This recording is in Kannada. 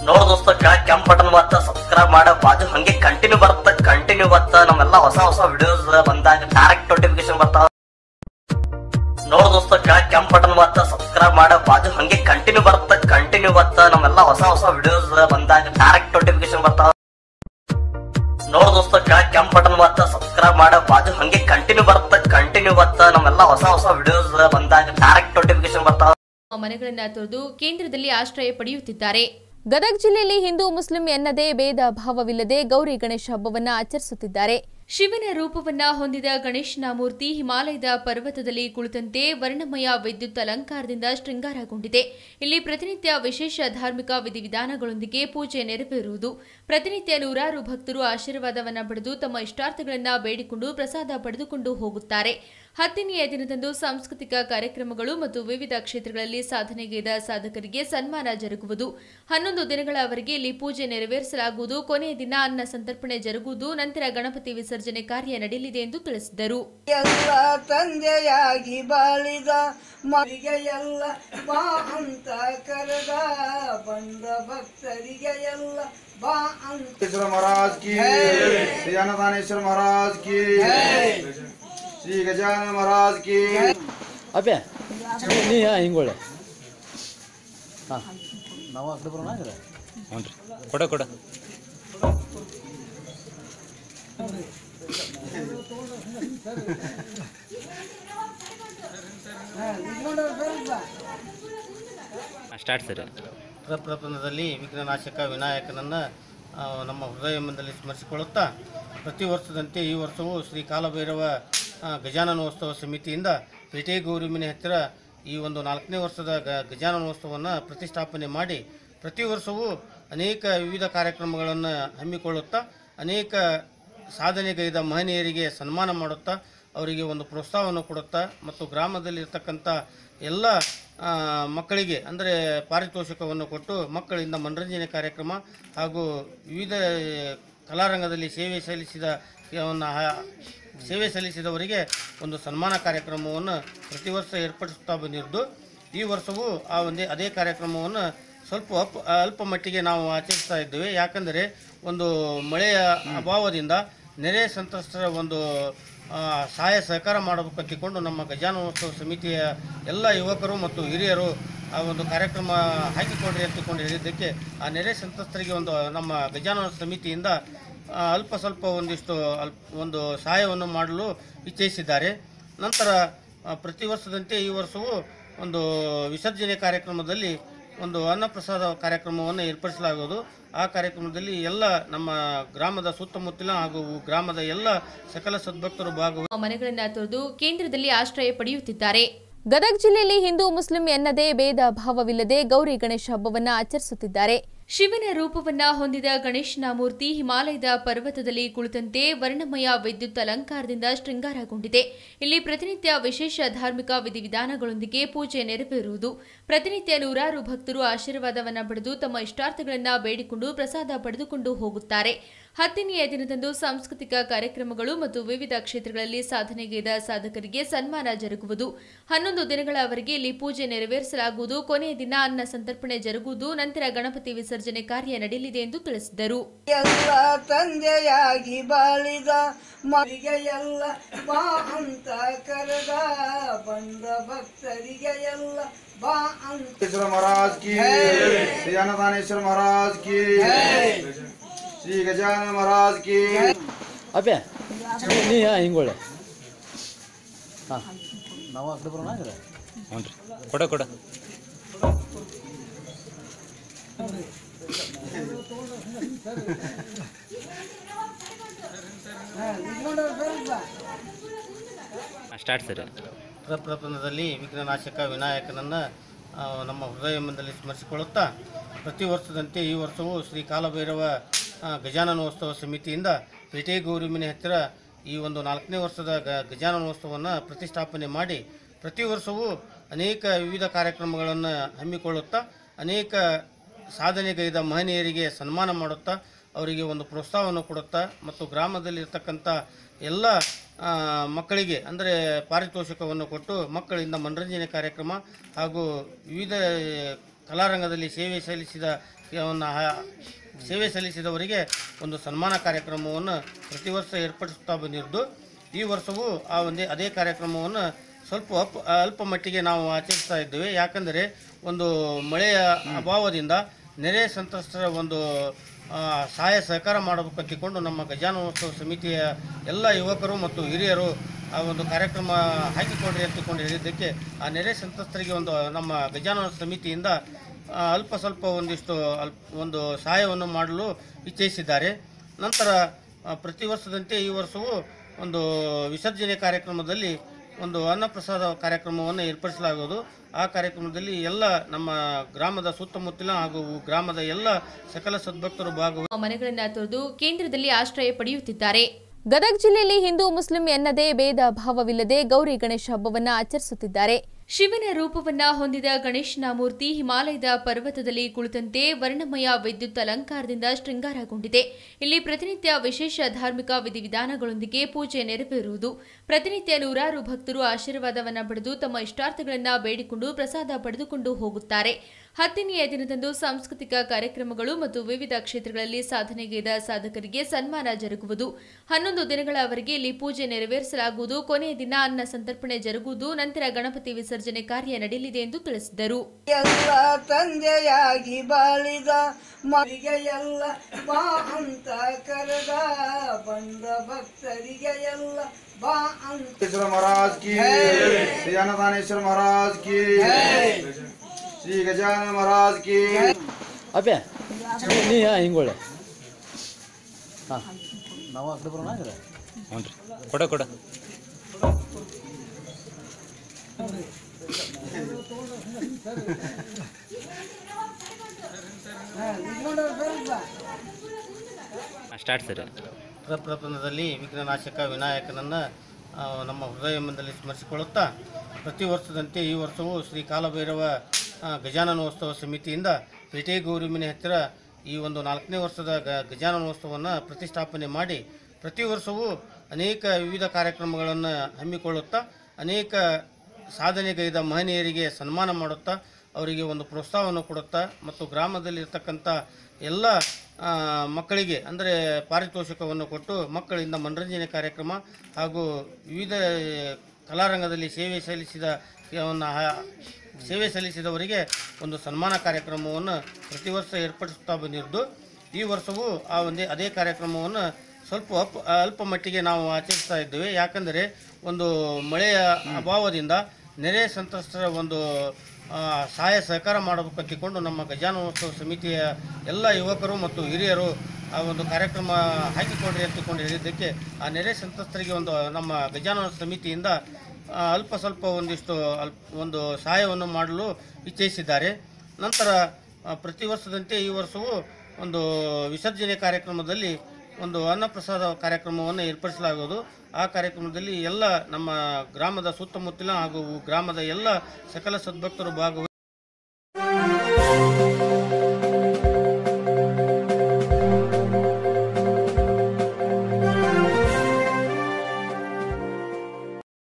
ನೋಡ್ ದೋಸ್ತ ಕೆಳಗ್ ಕೆಂಪ್ ಬಟನ್ ಬತ್ತ ಸಬ್ಸ್ಕ್ರೈಬ್ ಮಾಡ ಬಾಜು ಹಂಗೆ ಕಂಟಿನ್ಯೂ ಬರುತ್ತ ಕಂಟಿನ್ಯೂ ಬತ್ತ ನಮ್ಮೆಲ್ಲ ಹೊಸ ಹೊಸ ವಿಡಿಯೋಸ್ ಬಂದಾಗ ಡೈರೆಕ್ಟ್ ನೋಟಿಫಿಕೇಶನ್ ಬರ್ತಾವ ನೋಡ್ ದೋಸ್ತ ಕೆಳಗ್ ಕೆಂಪ್ ಬಟನ್ ಬತ್ತ ಸಬ್ಸ್ಕ್ರೈಬ್ ಮಾಡ ಬಾಜು ಹಂಗೆ ಕಂಟಿನ್ಯೂ ಬರುತ್ತ ಕಂಟಿನ್ಯೂ ಬತ್ತ ನಮ್ಮೆಲ್ಲ ಹೊಸ ಹೊಸ ವಿಡಿಯೋಸ್ ಬಂದಾಗ ಡೈರೆಕ್ಟ್ ನೋಟಿಫಿಕೇಶನ್ ಬರ್ತಾವ ನೋಡ್ ದೋಸ್ತ ಕೆಳಗ್ ಕೆಂಪ್ ಬಟನ್ ಬತ್ತ ಸಬ್ಸ್ಕ್ರೈಬ್ ಮಾಡ ಬಾಜು ಹಂಗೆ ಕಂಟಿನ್ಯೂ ಬರುತ್ತ ಕಂಟಿನ್ಯೂ ಬತ್ತ ನಮ್ಮೆಲ್ಲ ಹೊಸ ಹೊಸ ವಿಡಿಯೋಸ್ ಬಂದಾಗ ಡೈರೆಕ್ಟ್ ನೋಟಿಫಿಕೇಶನ್ ಬರ್ತಾವ ಮನೆಗಳನ್ನ ತೊರೆದು ಕೇಂದ್ರದಲ್ಲಿ ಆಶ್ರಯ ಪಡೆಯುತ್ತಿದ್ದಾರೆ ಗದಗ ಜಿಲ್ಲೆಯಲ್ಲಿ ಹಿಂದೂ ಮುಸ್ಲಿಂ ಎನ್ನದೇ ಭೇದ ಭಾವವಿಲ್ಲದೆ ಗೌರಿ ಗಣೇಶ ಹಬ್ಬವನ್ನ ಆಚರಿಸುತ್ತಿದ್ದಾರೆ ಶಿವನ ರೂಪವನ್ನ ಹೊಂದಿದ ಗಣೇಶನ ಮೂರ್ತಿ ಹಿಮಾಲಯದ ಪರ್ವತದಲ್ಲಿ ಕುಳಿತಂತೆ ವರ್ಣಮಯ ವಿದ್ಯುತ್ ಅಲಂಕಾರದಿಂದ ಶೃಂಗಾರಗೊಂಡಿದೆ ಇಲ್ಲಿ ಪ್ರತಿನಿತ್ಯ ವಿಶೇಷ ಧಾರ್ಮಿಕ ವಿಧಿವಿಧಾನಗಳೊಂದಿಗೆ ಪೂಜೆ ನೆರವೇರುವುದು ಪ್ರತಿನಿತ್ಯ ನೂರಾರು ಭಕ್ತರು ಆಶೀರ್ವಾದವನ್ನ ಪಡೆದು ತಮ್ಮ ಇಷ್ಟಾರ್ಥಗಳನ್ನ ಬೇಡಿಕೊಂಡು ಪ್ರಸಾದ ಪಡೆದುಕೊಂಡು ಹೋಗುತ್ತಾರೆ ಹತ್ತನೆಯ ದಿನದಂದು ಸಾಂಸ್ಕೃತಿಕ ಕಾರ್ಯಕ್ರಮಗಳು ಮತ್ತು ವಿವಿಧ ಕ್ಷೇತ್ರಗಳಲ್ಲಿ ಸಾಧನೆಗೈದ ಸಾಧಕರಿಗೆ ಸನ್ಮಾನ ಜರುಗುವುದು ಹನ್ನೊಂದು ದಿನಗಳವರೆಗೆ ಇಲ್ಲಿ ಪೂಜೆ ನೆರವೇರಿಸಲಾಗುವುದು ಕೊನೆಯ ದಿನ ಅನ್ನ ಸಂತರ್ಪಣೆ ಜರುಗುವುದು ನಂತರ ಗಣಪತಿ ವಿಸರ್ಜನೆ ಕಾರ್ಯ ನಡೆಯಲಿದೆ ಎಂದು ತಿಳಿಸಿದರು ಎಲ್ಲ ತಂದೆಯಾಗಿ ಬಾಳಿದ ಮರಿಗೆ ಎಲ್ಲ ಬಾ ಅಂತ ಕರೆದ ಬಂದ ಭಕ್ತರಿಗೆ ಎಲ್ಲ ಬಾ ಅಂತ श्री महाराज की श्री अन्नदानेश्वर महाराज की श्री गजानन महाराज की ಅಪ್ಪ ನೀ ಹಿಂಗೊಳ್ಳೆ ಹಾಂ ನಾವು ಆ ಕಡೆ ಬರೋಣ ಹ್ಞೂ ರೀ ಕೊಡ ಕೊಡ ಸ್ಟಾರ್ಟ್ ಸರ್ ಪ್ರಪ್ರಪಂಚದಲ್ಲಿ ವಿಘ್ನನಾಶಕ ವಿನಾಯಕನನ್ನು ಆ, ನಮ್ಮ ಹೃದಯದಲ್ಲಿ ಸ್ಮರಿಸಿಕೊಳ್ಳುತ್ತಾ ಪ್ರತಿ ವರ್ಷದಂತೆ ಈ ವರ್ಷವೂ ಶ್ರೀ ಕಾಲಭೈರವ ಆ, ಗಜಾನನೋತ್ಸವ ಸಮಿತಿಯಿಂದ ಪೇಟೆ ಗೌರಿಮನೆ ಹತ್ತಿರ ಈ ಒಂದು ನಾಲ್ಕನೇ ವರ್ಷದ ಗ ಗಜಾನನೋತ್ಸವವನ್ನು ಪ್ರತಿಷ್ಠಾಪನೆ ಮಾಡಿ ಪ್ರತಿ ವರ್ಷವೂ ಅನೇಕ ವಿವಿಧ ಕಾರ್ಯಕ್ರಮಗಳನ್ನು ಹಮ್ಮಿಕೊಳ್ಳುತ್ತಾ ಅನೇಕ ಸಾಧನೆಗೈದ ಮಹನೀಯರಿಗೆ ಸನ್ಮಾನ ಮಾಡುತ್ತಾ ಅವರಿಗೆ ಒಂದು ಪ್ರೋತ್ಸಾಹವನ್ನು ಕೊಡುತ್ತಾ ಮತ್ತು ಗ್ರಾಮದಲ್ಲಿರ್ತಕ್ಕಂಥ ಎಲ್ಲ ಆ, ಮಕ್ಕಳಿಗೆ ಅಂದರೆ ಪಾರಿತೋಷಿಕವನ್ನು ಕೊಟ್ಟು ಮಕ್ಕಳಿಂದ ಮನರಂಜನೆ ಕಾರ್ಯಕ್ರಮ ಹಾಗೂ ವಿವಿಧ ಕಲಾರಂಗದಲ್ಲಿ ಸೇವೆ ಸಲ್ಲಿಸಿದ ವನ್ನು ಹ- ಸೇವೆ ಸಲ್ಲಿಸಿದವರಿಗೆ ಒಂದು ಸನ್ಮಾನ ಕಾರ್ಯಕ್ರಮವನ್ನು ಪ್ರತಿ ವರ್ಷ ಏರ್ಪಡಿಸುತ್ತಾ ಬಂದಿದ್ದು ಈ ವರ್ಷವೂ ಆ ಒಂದೇ ಅದೇ ಕಾರ್ಯಕ್ರಮವನ್ನು ಸ್ವಲ್ಪ ಅಲ್ಪ ಅಲ್ಪ ಮಟ್ಟಿಗೆ ನಾವು ಆಚರಿಸ್ತಾ ಇದ್ದೇವೆ ಯಾಕಂದರೆ ಒಂದು ಮಳೆಯ ಅಭಾವದಿಂದ ನೆರೆ ಸಂತ್ರಸ್ತರ ಒಂದು ಆ, ಸಹಾಯ ಸಹಕಾರ ಮಾಡಬೇಕಂತಿಕೊಂಡು ನಮ್ಮ ಗಜಾನೋತ್ಸವ ಸಮಿತಿಯ ಎಲ್ಲ ಯುವಕರು ಮತ್ತು ಹಿರಿಯರು ಆ ಒಂದು ಕಾರ್ಯಕ್ರಮ ಹಾಕಿಕೊಡ್ರಿ ಅಂತಕೊಂಡು ಹೇಳಿದ್ದಕ್ಕೆ ಆ ನೆರೆ ಸಂತ್ರಸ್ತರಿಗೆ ಒಂದು ನಮ್ಮ ಗಜಾನನ ಸಮಿತಿಯಿಂದ ಆ, ಅಲ್ಪ ಸ್ವಲ್ಪ ಒಂದಿಷ್ಟು ಅಲ್ಪ ಒಂದು ಸಹಾಯವನ್ನು ಮಾಡಲು ಇಚ್ಛಿಸಿದ್ದಾರೆ ನಂತರ ಆ, ಪ್ರತಿ ವರ್ಷದಂತೆ ಈ ವರ್ಷವೂ ಒಂದು ವಿಸರ್ಜನೆ ಕಾರ್ಯಕ್ರಮದಲ್ಲಿ ಒಂದು ಅನ್ನಪ್ರಸಾದ ಕಾರ್ಯಕ್ರಮವನ್ನು ಏರ್ಪಡಿಸಲಾಗುವುದು ಆ ಕಾರ್ಯಕ್ರಮದಲ್ಲಿ ಎಲ್ಲ ನಮ್ಮ ಗ್ರಾಮದ ಸುತ್ತಮುತ್ತಲಿನ ಹಾಗೂ ಗ್ರಾಮದ ಎಲ್ಲ ಸಕಲ ಸದ್ಭಕ್ತರು ಭಾಗವಹಿಸಿ ಮನೆಗಳನ್ನ ತೊರೆದು ಕೇಂದ್ರದಲ್ಲಿ ಆಶ್ರಯ ಪಡೆಯುತ್ತಿದ್ದಾರೆ ಗದಗ ಜಿಲ್ಲೆಯಲ್ಲಿ ಹಿಂದೂ ಮುಸ್ಲಿಂ ಎನ್ನದೇ ಭೇದ ಭಾವವಿಲ್ಲದೆ ಗೌರಿ ಗಣೇಶ ಹಬ್ಬವನ್ನ ಆಚರಿಸುತ್ತಿದ್ದಾರೆ ಶಿವನ ರೂಪವನ್ನ ಹೊಂದಿದ ಗಣೇಶನ ಮೂರ್ತಿ ಹಿಮಾಲಯದ ಪರ್ವತದಲ್ಲಿ ಕುಳಿತಂತೆ ವರ್ಣಮಯ ವಿದ್ಯುತ್ ಅಲಂಕಾರದಿಂದ ಶೃಂಗಾರಗೊಂಡಿದೆ ಇಲ್ಲಿ ಪ್ರತಿನಿತ್ಯ ವಿಶೇಷ ಧಾರ್ಮಿಕ ವಿಧಿವಿಧಾನಗಳೊಂದಿಗೆ ಪೂಜೆ ನೆರವೇರುವುದು ಪ್ರತಿನಿತ್ಯ ನೂರಾರು ಭಕ್ತರು ಆಶೀರ್ವಾದವನ್ನ ಪಡೆದು ತಮ್ಮ ಇಷ್ಟಾರ್ಥಗಳನ್ನ ಬೇಡಿಕೊಂಡು ಪ್ರಸಾದ ಪಡೆದುಕೊಂಡು ಹೋಗುತ್ತಾರೆ ಹತ್ತನೆಯ ದಿನದಂದು ಸಾಂಸ್ಕೃತಿಕ ಕಾರ್ಯಕ್ರಮಗಳು ಮತ್ತು ವಿವಿಧ ಕ್ಷೇತ್ರಗಳಲ್ಲಿ ಸಾಧನೆಗೈದ ಸಾಧಕರಿಗೆ ಸನ್ಮಾನ ಜರುಗುವುದು ಹನ್ನೊಂದು ದಿನಗಳವರೆಗೆ ಇಲ್ಲಿ ಪೂಜೆ ನೆರವೇರಿಸಲಾಗುವುದು ಕೊನೆಯ ದಿನ ಅನ್ನ ಸಂತರ್ಪಣೆ ಜರುಗುವುದು ನಂತರ ಗಣಪತಿ ವಿಸರ್ಜನೆ ಕಾರ್ಯ ನಡೆಯಲಿದೆ ಎಂದು ತಿಳಿಸಿದರು ಎಲ್ಲ ತಂದೆಯಾಗಿ ಬಾಳಿದ ಮರಿಗೆ ಎಲ್ಲ ಬಾ ಅಂತ ಕರೆದ ಬಂದ ಭಕ್ತರಿಗೆ ಎಲ್ಲ ಬಾ ಅಂತ श्री महाराज की श्री अन्नदानेश्वर महाराज की श्री गजानन महाराज की ಅಪ್ಪ ನೀ ಹಿಂಗೊಳ್ಳೆ ಹಾಂ ನಾವು ಆ ಕಡೆ ಬರೋಣ ಹ್ಞೂ ರೀ ಕೊಡ ಕೊಡ ಸ್ಟಾರ್ಟ್ ಸರ್ ಪ್ರಪ್ರಪಂಚದಲ್ಲಿ ವಿಘ್ನನಾಶಕ ವಿನಾಯಕನನ್ನು ಆ, ನಮ್ಮ ಹೃದಯದಲ್ಲಿ ಸ್ಮರಿಸಿಕೊಳ್ಳುತ್ತಾ ಪ್ರತಿ ವರ್ಷದಂತೆ ಈ ವರ್ಷವೂ ಶ್ರೀ ಕಾಲಭೈರವ ಆ, ಗಜಾನನೋತ್ಸವ ಸಮಿತಿಯಿಂದ ಪೇಟೆ ಗೌರಿಮನೆ ಹತ್ತಿರ ಈ ಒಂದು ನಾಲ್ಕನೇ ವರ್ಷದ ಗ ಗಜಾನನೋತ್ಸವವನ್ನು ಪ್ರತಿಷ್ಠಾಪನೆ ಮಾಡಿ ಪ್ರತಿ ವರ್ಷವೂ ಅನೇಕ ವಿವಿಧ ಕಾರ್ಯಕ್ರಮಗಳನ್ನು ಹಮ್ಮಿಕೊಳ್ಳುತ್ತಾ ಅನೇಕ ಸಾಧನೆಗೈದ ಮಹನೀಯರಿಗೆ ಸನ್ಮಾನ ಮಾಡುತ್ತಾ ಅವರಿಗೆ ಒಂದು ಪ್ರೋತ್ಸಾಹವನ್ನು ಕೊಡುತ್ತಾ ಮತ್ತು ಗ್ರಾಮದಲ್ಲಿರ್ತಕ್ಕಂಥ ಎಲ್ಲ ಆ, ಮಕ್ಕಳಿಗೆ ಅಂದರೆ ಪಾರಿತೋಷಿಕವನ್ನು ಕೊಟ್ಟು ಮಕ್ಕಳಿಂದ ಮನರಂಜನೆ ಕಾರ್ಯಕ್ರಮ ಹಾಗೂ ವಿವಿಧ ಕಲಾರಂಗದಲ್ಲಿ ಸೇವೆ ಸಲ್ಲಿಸಿದ ಒಂದು ಹ- ಸೇವೆ ಸಲ್ಲಿಸಿದವರಿಗೆ ಒಂದು ಸನ್ಮಾನ ಕಾರ್ಯಕ್ರಮವನ್ನು ಪ್ರತಿ ವರ್ಷ ಏರ್ಪಡಿಸುತ್ತಾ ಬಂದಿದ್ದು ಈ ವರ್ಷವೂ ಆ ಒಂದೇ ಅದೇ ಕಾರ್ಯಕ್ರಮವನ್ನು ಸ್ವಲ್ಪ ಅಲ್ಪ ಅಲ್ಪ ಮಟ್ಟಿಗೆ ನಾವು ಆಚರಿಸ್ತಾ ಇದ್ದೇವೆ ಯಾಕಂದರೆ ಒಂದು ಮಳೆಯ ಅಭಾವದಿಂದ ನೆರೆ ಸಂತ್ರಸ್ತರ ಒಂದು ಆ, ಸಹಾಯ ಸಹಕಾರ ಮಾಡಬೇಕಂತಿಕೊಂಡು ನಮ್ಮ ಗಜಾನೋತ್ಸವ ಸಮಿತಿಯ ಎಲ್ಲ ಯುವಕರು ಮತ್ತು ಹಿರಿಯರು ಆ ಒಂದು ಕಾರ್ಯಕ್ರಮ ಹಾಕಿಕೊಡ್ರಿ ಅಂತಕೊಂಡು ಹೇಳಿದ್ದಕ್ಕೆ ಆ ನೆರೆ ಸಂತ್ರಸ್ತರಿಗೆ ಒಂದು ನಮ್ಮ ಗಜಾನನ ಸಮಿತಿಯಿಂದ ಆ, ಅಲ್ಪ ಸ್ವಲ್ಪ ಒಂದಿಷ್ಟು ಅಲ್ಪ ಒಂದು ಸಹಾಯವನ್ನು ಮಾಡಲು ಇಚ್ಛಿಸಿದ್ದಾರೆ ನಂತರ ಆ, ಪ್ರತಿ ವರ್ಷದಂತೆ ಈ ವರ್ಷವೂ ಒಂದು ವಿಸರ್ಜನೆ ಕಾರ್ಯಕ್ರಮದಲ್ಲಿ ಒಂದು ಅನ್ನಪ್ರಸಾದ ಕಾರ್ಯಕ್ರಮವನ್ನು ಏರ್ಪಡಿಸಲಾಗುವುದು ಆ ಕಾರ್ಯಕ್ರಮದಲ್ಲಿ ಎಲ್ಲ ನಮ್ಮ ಗ್ರಾಮದ ಸುತ್ತಮುತ್ತಲಿನ ಹಾಗೂ ಗ್ರಾಮದ ಎಲ್ಲ ಸಕಲ ಸದ್ಭಕ್ತರು ಭಾಗವಹಿಸಿ ಮನೆಗಳನ್ನ ತೊರೆದು ಕೇಂದ್ರದಲ್ಲಿ ಆಶ್ರಯ ಪಡೆಯುತ್ತಿದ್ದಾರೆ ಗದಗ ಜಿಲ್ಲೆಯಲ್ಲಿ ಹಿಂದೂ ಮುಸ್ಲಿಂ ಎನ್ನದೇ ಭೇದ ಭಾವವಿಲ್ಲದೆ ಗೌರಿ ಗಣೇಶ ಹಬ್ಬವನ್ನ ಆಚರಿಸುತ್ತಿದ್ದಾರೆ ಶಿವನ ರೂಪವನ್ನ ಹೊಂದಿದ ಗಣೇಶನ ಮೂರ್ತಿ ಹಿಮಾಲಯದ ಪರ್ವತದಲ್ಲಿ ಕುಳಿತಂತೆ ವರ್ಣಮಯ ವಿದ್ಯುತ್ ಅಲಂಕಾರದಿಂದ ಶೃಂಗಾರಗೊಂಡಿದೆ ಇಲ್ಲಿ ಪ್ರತಿನಿತ್ಯ ವಿಶೇಷ ಧಾರ್ಮಿಕ ವಿಧಿವಿಧಾನಗಳೊಂದಿಗೆ ಪೂಜೆ ನೆರವೇರುವುದು ಪ್ರತಿನಿತ್ಯ ನೂರಾರು ಭಕ್ತರು ಆಶೀರ್ವಾದವನ್ನ ಪಡೆದು ತಮ್ಮ ಇಷ್ಟಾರ್ಥಗಳನ್ನ ಬೇಡಿಕೊಂಡು ಪ್ರಸಾದ ಪಡೆದುಕೊಂಡು ಹೋಗುತ್ತಾರೆ ಹತ್ತನೆಯ ದಿನದಂದು ಸಾಂಸ್ಕೃತಿಕ ಕಾರ್ಯಕ್ರಮಗಳು ಮತ್ತು ವಿವಿಧ ಕ್ಷೇತ್ರಗಳಲ್ಲಿ ಸಾಧನೆಗೈದ ಸಾಧಕರಿಗೆ ಸನ್ಮಾನ ಜರುಗುವುದು ಹನ್ನೊಂದು ದಿನಗಳವರೆಗೆ ಇಲ್ಲಿ ಪೂಜೆ ನೆರವೇರಿಸಲಾಗುವುದು ಕೊನೆಯ ದಿನ ಅನ್ನ ಸಂತರ್ಪಣೆ ಜರುಗುವುದು ನಂತರ ಗಣಪತಿ ವಿಸರ್ಜನೆ ಕಾರ್ಯ ನಡೆಯಲಿದೆ ಎಂದು ತಿಳಿಸಿದರು ಎಲ್ಲ ತಂದೆಯಾಗಿ ಬಾಳಿದ ಮರಿಗೆ ಎಲ್ಲ ಬಾ ಅಂತ ಕರೆದ ಬಂದ ಭಕ್ತರಿಗೆ ಎಲ್ಲ ಬಾ ಅಂತ श्री महाराज की श्री अन्नदानेश्वर महाराज की श्री गजानन महाराज की ಅಪ್ಯ ನೀ ಹಾಂ ಹಿಂಗೊಳ್ಳೆ ಹಾಂ ನಾವು ಆ ಕಡೆ ಬರೋಣ ಹಂಗಾರೆ? ಹ್ಞೂ ರೀ ಕೊಡ ಕೊಡ ಸ್ಟಾರ್ಟ್ ಸರ್ ಪ್ರಪ್ರಪಂಚದಲ್ಲಿ ವಿಘ್ನನಾಶಕ ವಿನಾಯಕನನ್ನು ಆ, ನಮ್ಮ ಹೃದಯದಲ್ಲಿ ಸ್ಮರಿಸಿಕೊಳ್ಳುತ್ತಾ ಪ್ರತಿ ವರ್ಷದಂತೆ ಈ ವರ್ಷವೂ ಶ್ರೀ ಕಾಲಭೈರವ ಆ, ಗಜಾನನೋತ್ಸವ ಸಮಿತಿಯಿಂದ ಪೇಟೆ ಗೌರಿಮನೆ ಹತ್ತಿರ ಈ ಒಂದು ನಾಲ್ಕನೇ ವರ್ಷದ ಗ ಗಜಾನನೋತ್ಸವವನ್ನು ಪ್ರತಿಷ್ಠಾಪನೆ ಮಾಡಿ ಪ್ರತಿ ವರ್ಷವೂ ಅನೇಕ ವಿವಿಧ ಕಾರ್ಯಕ್ರಮಗಳನ್ನು ಹಮ್ಮಿಕೊಳ್ಳುತ್ತಾ ಅನೇಕ ಸಾಧನೆಗೈದ ಮಹನೀಯರಿಗೆ ಸನ್ಮಾನ ಮಾಡುತ್ತಾ ಅವರಿಗೆ ಒಂದು ಪ್ರೋತ್ಸಾಹವನ್ನು ಕೊಡುತ್ತಾ ಮತ್ತು ಗ್ರಾಮದಲ್ಲಿರ್ತಕ್ಕಂಥ ಎಲ್ಲ ಆ, ಮಕ್ಕಳಿಗೆ ಅಂದರೆ ಪಾರಿತೋಷಿಕವನ್ನು ಕೊಟ್ಟು ಮಕ್ಕಳಿಂದ ಮನರಂಜನೆ ಕಾರ್ಯಕ್ರಮ ಹಾಗೂ ವಿವಿಧ ಕಲಾರಂಗದಲ್ಲಿ ಸೇವೆ ಸಲ್ಲಿಸಿದ ಒಂದು ಹ- ಸೇವೆ ಸಲ್ಲಿಸಿದವರಿಗೆ ಒಂದು ಸನ್ಮಾನ ಕಾರ್ಯಕ್ರಮವನ್ನು ಪ್ರತಿ ವರ್ಷ ಏರ್ಪಡಿಸುತ್ತಾ ಬಂದಿದ್ದು ಈ ವರ್ಷವೂ ಆ ಒಂದೇ ಅದೇ ಕಾರ್ಯಕ್ರಮವನ್ನು ಸ್ವಲ್ಪ ಅಲ್ಪ ಅಲ್ಪ ಮಟ್ಟಿಗೆ ನಾವು ಆಚರಿಸ್ತಾ ಇದ್ದೇವೆ ಯಾಕಂದರೆ ಒಂದು ಮಳೆಯ ಅಭಾವದಿಂದ ನೆರೆ ಸಂತ್ರಸ್ತರ ಒಂದು ಆ, ಸಹಾಯ ಸಹಕಾರ ಮಾಡಬೇಕಂತಿಕೊಂಡು ನಮ್ಮ ಗಜಾನೋತ್ಸವ ಸಮಿತಿಯ ಎಲ್ಲ ಯುವಕರು ಮತ್ತು ಹಿರಿಯರು ಆ ಒಂದು ಕಾರ್ಯಕ್ರಮ ಹಾಕಿಕೊಡ್ರಿ ಅಂತಕೊಂಡು ಹೇಳಿದ್ದಕ್ಕೆ ಆ ನೆರೆ ಸಂತ್ರಸ್ತರಿಗೆ ಒಂದು ನಮ್ಮ ಗಜಾನನ ಸಮಿತಿಯಿಂದ ಆ, ಅಲ್ಪ ಸ್ವಲ್ಪ ಒಂದಿಷ್ಟು ಅಲ್ಪ ಒಂದು ಸಹಾಯವನ್ನು ಮಾಡಲು ಇಚ್ಛಿಸಿದ್ದಾರೆ ನಂತರ ಆ, ಪ್ರತಿ ವರ್ಷದಂತೆ ಈ ವರ್ಷವೂ ಒಂದು ವಿಸರ್ಜನೆ ಕಾರ್ಯಕ್ರಮದಲ್ಲಿ ಒಂದು ಅನ್ನಪ್ರಸಾದ ಕಾರ್ಯಕ್ರಮವನ್ನು ಏರ್ಪಡಿಸಲಾಗುವುದು ಆ ಕಾರ್ಯಕ್ರಮದಲ್ಲಿ ಎಲ್ಲ ನಮ್ಮ ಗ್ರಾಮದ ಸುತ್ತಮುತ್ತಲಿನ ಹಾಗೂ ಗ್ರಾಮದ ಎಲ್ಲ ಸಕಲ ಸದ್ಭಕ್ತರು ಭಾಗವಹಿಸಿ